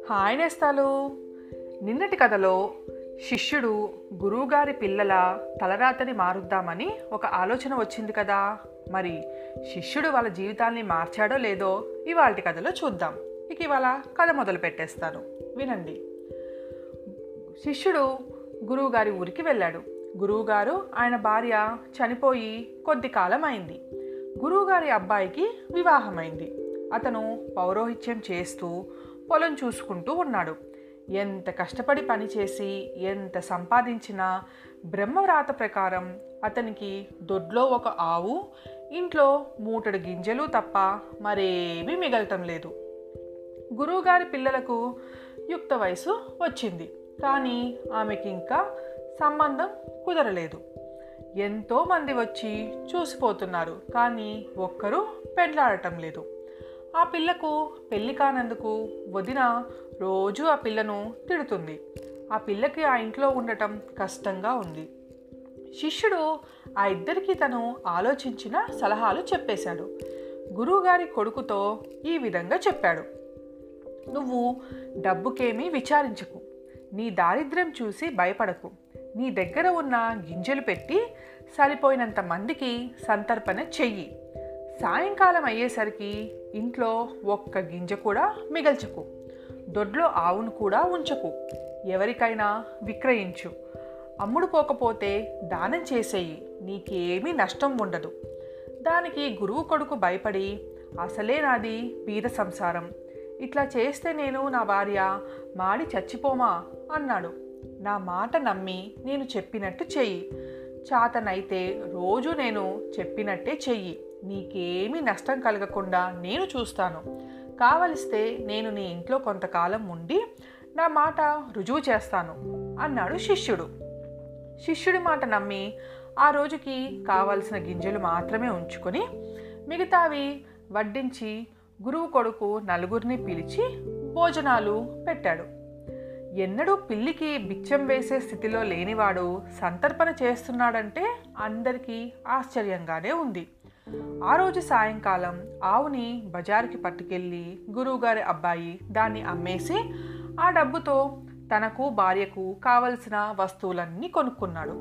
hi నేస్తాలు నిన్నటి కథలో శిష్యుడు గురువుగారి పిల్లల తలరాతని మారుద్దామని ఒక ఆలోచన వచ్చింది కదా మరి శిష్యుడు వాళ్ళ జీవితాల్ని మార్చాడో లేదో ఇవాళ కథలో చూద్దాం ఇక ఇవాళ కథ మొదలు పెట్టేస్తాను వినండి శిష్యుడు గురువుగారి ఊరికి వెళ్ళాడు గురువుగారు ఆయన భార్య చనిపోయి కొద్ది కాలం అయింది గురువుగారి అబ్బాయికి వివాహమైంది అతను పౌరోహిత్యం చేస్తూ పొలం చూసుకుంటూ ఉన్నాడు ఎంత కష్టపడి పనిచేసి ఎంత సంపాదించినా బ్రహ్మవ్రాత ప్రకారం అతనికి దొడ్లో ఒక ఆవు ఇంట్లో మూటడు గింజలు తప్ప మరేమీ మిగలటం లేదు గురువుగారి పిల్లలకు యుక్త వయసు వచ్చింది కానీ ఆమెకి ఇంకా సంబంధం కుదరలేదు ఎంతో మంది వచ్చి చూసిపోతున్నారు కానీ ఒక్కరూ పెళ్ళాడటం లేదు ఆ పిల్లకు పెళ్లి కానందుకు వదిన రోజు ఆ పిల్లను తిడుతుంది ఆ పిల్లకి ఆ ఇంట్లో ఉండటం కష్టంగా ఉంది శిష్యుడు ఆ ఇద్దరికి తను ఆలోచించిన సలహాలు చెప్పేశాడు గురువుగారి కొడుకుతో ఈ విధంగా చెప్పాడు నువ్వు డబ్బుకేమీ విచారించకు నీ దారిద్ర్యం చూసి భయపడకు నీ దగ్గర ఉన్న గింజలు పెట్టి సరిపోయినంత మందికి సంతర్పణ చెయ్యి సాయంకాలం అయ్యేసరికి ఇంట్లో ఒక్క గింజ కూడా మిగల్చకు దొడ్లో ఆవును కూడా ఉంచకు ఎవరికైనా విక్రయించు అమ్ముడు పోకపోతే దానం చేసేయి నీకేమీ నష్టం ఉండదు దానికి గురువు కొడుకు భయపడి అసలే నాది బీద సంసారం ఇట్లా చేస్తే నేను నా భార్య మాడి చచ్చిపోమా అన్నాడు నా మాట నమ్మి నేను చెప్పినట్టు చెయ్యి చాతనైతే రోజు నేను చెప్పినట్టే చెయ్యి నీకేమీ నష్టం కలగకుండా నేను చూస్తాను కావలిస్తే నేను నీ ఇంట్లో కొంతకాలం ఉండి నా మాట రుజువు చేస్తాను అన్నాడు శిష్యుడు శిష్యుడి మాట నమ్మి ఆ రోజుకి కావలసిన గింజలు మాత్రమే ఉంచుకొని మిగతావి వడ్డించి గురువు కొడుకు నలుగురిని పిలిచి భోజనాలు పెట్టాడు ఎన్నడూ పిల్లికి బిచ్చం వేసే స్థితిలో లేనివాడు సంతర్పణ చేస్తున్నాడంటే అందరికీ ఆశ్చర్యంగానే ఉంది ఆ రోజు సాయంకాలం ఆవుని బజారుకి పట్టుకెళ్ళి గురువుగారి అబ్బాయి దాన్ని అమ్మేసి ఆ డబ్బుతో తనకు భార్యకు కావలసిన వస్తువులన్నీ కొనుక్కున్నాడు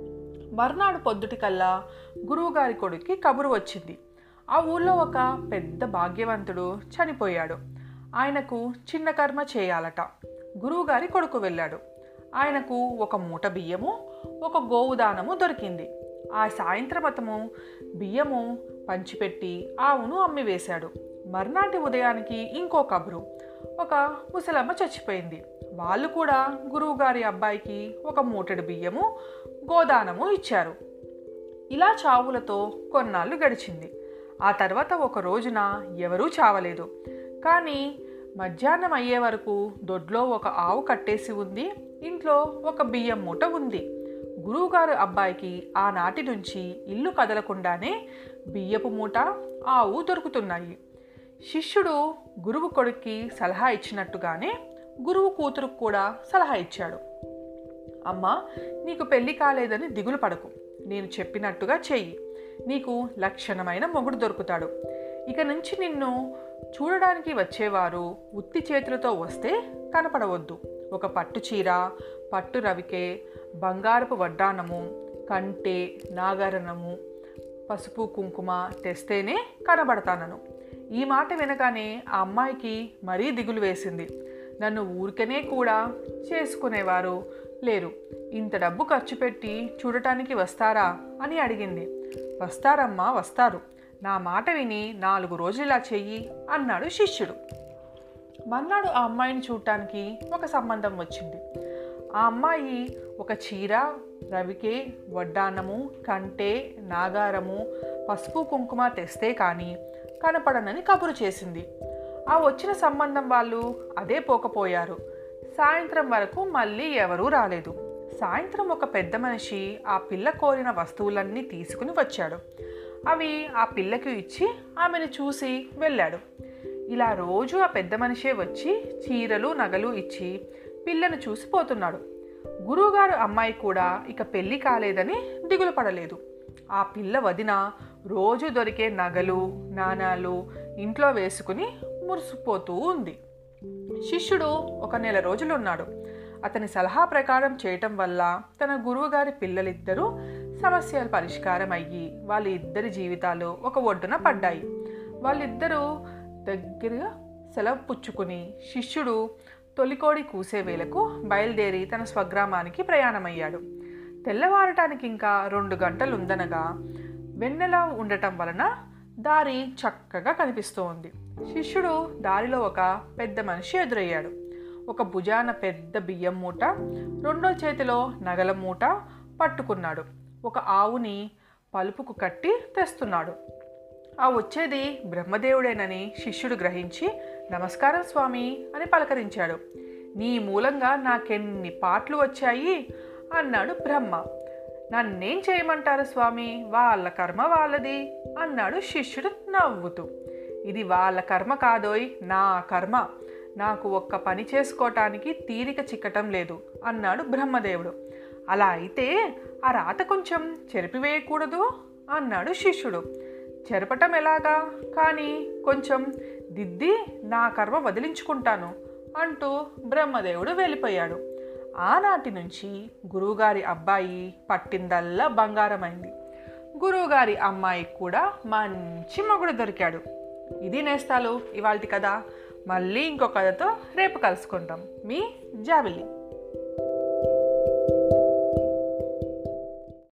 మర్నాడు పొద్దుటికల్లా గురువుగారి కొడుక్కి కబురు వచ్చింది ఆ ఊళ్ళో ఒక పెద్ద భాగ్యవంతుడు చనిపోయాడు ఆయనకు చిన్న కర్మ చేయాలట గురువుగారి కొడుకు వెళ్ళాడు ఆయనకు ఒక మూట బియ్యము ఒక గోవుదానము దొరికింది ఆ సాయంత్రం అతము బియ్యము పంచిపెట్టి ఆవును అమ్మివేశాడు మర్నాటి ఉదయానికి ఇంకో కబురు ఒక ముసలమ్మ చచ్చిపోయింది వాళ్ళు కూడా గురువుగారి అబ్బాయికి ఒక మూటెడు బియ్యము గోదానము ఇచ్చారు ఇలా చావులతో కొన్నాళ్ళు గడిచింది ఆ తర్వాత ఒక రోజున ఎవరూ చావలేదు కానీ మధ్యాహ్నం అయ్యే వరకు దొడ్లో ఒక ఆవు కట్టేసి ఉంది ఇంట్లో ఒక బియ్యం మూట ఉంది గురువుగారు అబ్బాయికి ఆనాటి నుంచి ఇల్లు కదలకుండానే బియ్యపు మూట ఆవు దొరుకుతున్నాయి శిష్యుడు గురువు కొడుక్కి సలహా ఇచ్చినట్టుగానే గురువు కూతురుకు కూడా సలహా ఇచ్చాడు అమ్మా నీకు పెళ్లి కాలేదని దిగులు పడకు నేను చెప్పినట్టుగా చెయ్యి నీకు లక్షణమైన మొగుడు దొరుకుతాడు ఇక నుంచి నిన్ను చూడడానికి వచ్చేవారు ఉత్తి చేతులతో వస్తే కనపడవద్దు ఒక పట్టు చీర పట్టు రవికే బంగారపు వడ్డానము కంటె నాగరణము పసుపు కుంకుమ తెస్తేనే కనబడతానను ఈ మాట వినగానే ఆ అమ్మాయికి మరీ దిగులు వేసింది నన్ను ఊరికనే కూడా చేసుకునేవారు లేరు ఇంత డబ్బు ఖర్చు పెట్టి చూడటానికి వస్తారా అని అడిగింది వస్తారమ్మా వస్తారు నా మాట విని నాలుగు రోజులు ఇలా చెయ్యి అన్నాడు శిష్యుడు మర్నాడు ఆ అమ్మాయిని చూడటానికి ఒక సంబంధం వచ్చింది ఆ అమ్మాయి ఒక చీర రవికే వడ్డాన్నము కంటె నాగారము పసుపు కుంకుమ తెస్తే కానీ కనపడనని కబురు చేసింది ఆ వచ్చిన సంబంధం వాళ్ళు అదే పోకపోయారు సాయంత్రం వరకు మళ్ళీ ఎవరూ రాలేదు సాయంత్రం ఒక పెద్ద మనిషి ఆ పిల్ల కోరిన వస్తువులన్నీ తీసుకుని వచ్చాడు అవి ఆ పిల్లకి ఇచ్చి ఆమెను చూసి వెళ్ళాడు ఇలా రోజు ఆ పెద్ద మనిషే వచ్చి చీరలు నగలు ఇచ్చి పిల్లను చూసి పోతున్నాడు గురువుగారు అమ్మాయి కూడా ఇక పెళ్లి కాలేదని దిగులు పడలేదు ఆ పిల్ల వదిన రోజు దొరికే నగలు నాణాలు ఇంట్లో వేసుకుని మురిసిపోతూ ఉంది శిష్యుడు ఒక నెల రోజులు ఉన్నాడు అతని సలహా ప్రకారం చేయటం వల్ల తన గురువుగారి పిల్లలిద్దరూ సమస్యలు పరిష్కారం అయ్యి వాళ్ళ ఇద్దరి జీవితాలు ఒక ఒడ్డున పడ్డాయి వాళ్ళిద్దరూ దగ్గరగా సెలవు పుచ్చుకుని శిష్యుడు తొలికోడి కూసే వేళకు బయలుదేరి తన స్వగ్రామానికి ప్రయాణమయ్యాడు తెల్లవారటానికి ఇంకా రెండు గంటలు ఉందనగా వెన్నెల ఉండటం వలన దారి చక్కగా కనిపిస్తూ ఉంది శిష్యుడు దారిలో ఒక పెద్ద మనిషి ఎదురయ్యాడు ఒక భుజాన పెద్ద బియ్యం మూట రెండో చేతిలో నగల మూట పట్టుకున్నాడు ఒక ఆవుని పలుపుకు కట్టి తెస్తున్నాడు ఆ వచ్చేది బ్రహ్మదేవుడేనని శిష్యుడు గ్రహించి నమస్కారం స్వామి అని పలకరించాడు నీ మూలంగా నాకెన్ని పాటలు వచ్చాయి అన్నాడు బ్రహ్మ నన్నేం చేయమంటారు స్వామి వాళ్ళ కర్మ వాళ్ళది అన్నాడు శిష్యుడు నవ్వుతూ ఇది వాళ్ళ కర్మ కాదోయ్ నా కర్మ నాకు ఒక్క పని చేసుకోవటానికి తీరిక చిక్కటం లేదు అన్నాడు బ్రహ్మదేవుడు అలా అయితే ఆ రాత కొంచెం చెరిపివేయకూడదు అన్నాడు శిష్యుడు చెరపటం ఎలాగా కానీ కొంచెం దిద్ది నా కర్మ వదిలించుకుంటాను అంటూ బ్రహ్మదేవుడు వెళ్ళిపోయాడు ఆనాటి నుంచి గురువుగారి అబ్బాయి పట్టిందల్లా బంగారమైంది గురువుగారి అమ్మాయికి కూడా మంచి మొగుడు దొరికాడు ఇది నేస్తాలు ఇవాళ కథ మళ్ళీ ఇంకో కథతో రేపు కలుసుకుంటాం మీ జాబిల్లి